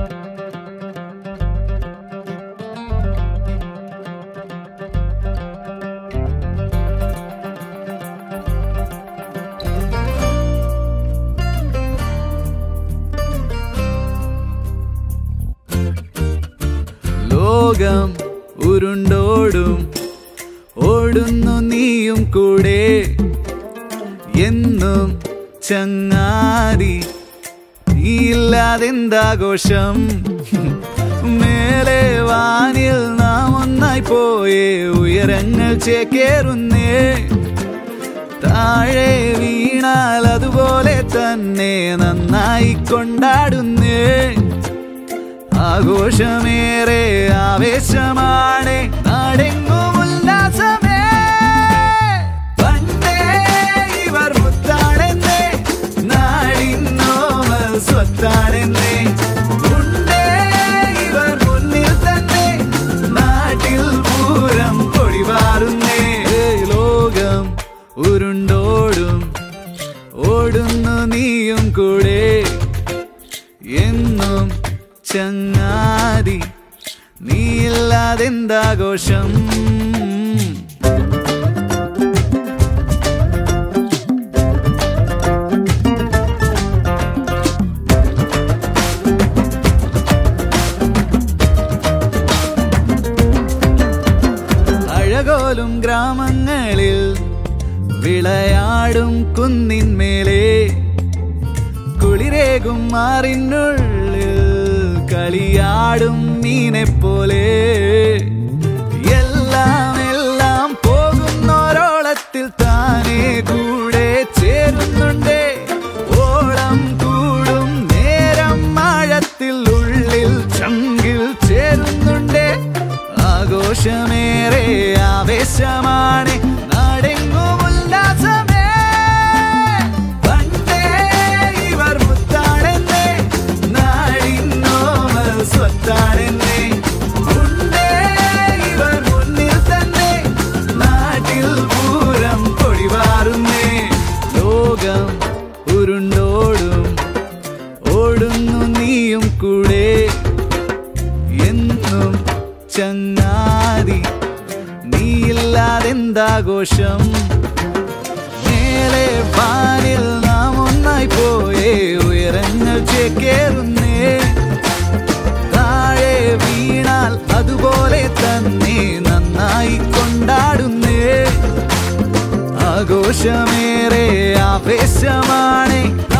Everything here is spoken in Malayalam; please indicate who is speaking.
Speaker 1: ലോകം ഉരുണ്ടോടും ഓടുന്നു നീയും കൂടെ എന്നും ചങ്ങാതി നീയില്ലാതെന്താഘോഷം മേലെ വാനിൽ നാം ഒന്നായി പോയേ ഉയരങ്ങൾ ചേക്കേറുന്നേ താഴെ വീണാൽ അതുപോലെ തന്നെ നന്നായി കൊണ്ടാടുന്നേ ആഘോഷമേറെ ആവേശമാണ് നാടെങ്ങും ഉല്ലാസമേ പണ്ടേ ഇവർ മുത്താണെന്നേ നാടിന്നോമൽ സ്വത്താണെന്നേ ഉണ്ടേ ഇവർ മുന്നിൽ തന്നെ നാട്ടിൽ പൂരം പൊടിവാറുന്നേ ലോകം ഉരുണ്ടോടും ഓടുന്നു നീയും കൂടെ എന്നും ചങ്ങാതി നീയില്ലാതെന്താഘോഷം അഴകോലും ഗ്രാമങ്ങളിൽ വിളയാടും കുന്നിന്മേലെ കുളിരേകും മാറിനുള്ളിൽ കളിയാടും മീനെ പോലെ എല്ലാം എല്ലാം പോകുന്നോരോളത്തിൽ താനേ കൂടെ ചേരുന്നുണ്ടേ ഓളം കൂടും നേരം ആഴത്തിൽ ഉള്ളിൽ ചങ്കിൽ ചേരുന്നുണ്ടേ ആഘോഷമേറെ ആവേശമാണ് നാടെങ്ങും ഉല്ലാസമേ പണ്ടേ ഇവർ മുത്താണെന്നേ നാടിന്നോമൽ സ്വത്താണെന്നേ ഉണ്ടേ ഇവർ മുന്നിൽ തന്നെ നാട്ടിൽ പൂരം പൊടിവാറുന്നേ ലോകം ഉരുണ്ടോടും ഓടുന്നു നീയും കൂടെ എന്നും ചങ്ങാതി നീയില്ലാതെന്താഘോഷം മേലെ പാനിൽ നാം ഒന്നായി പോയേ ഉയരങ്ങൾ ചേക്കേറുന്നേ താഴെ വീണാൽ അതുപോലെ തന്നെ നന്നായി കൊണ്ടാടുന്നേ ആഘോഷമേറെ ആവേശമാണ്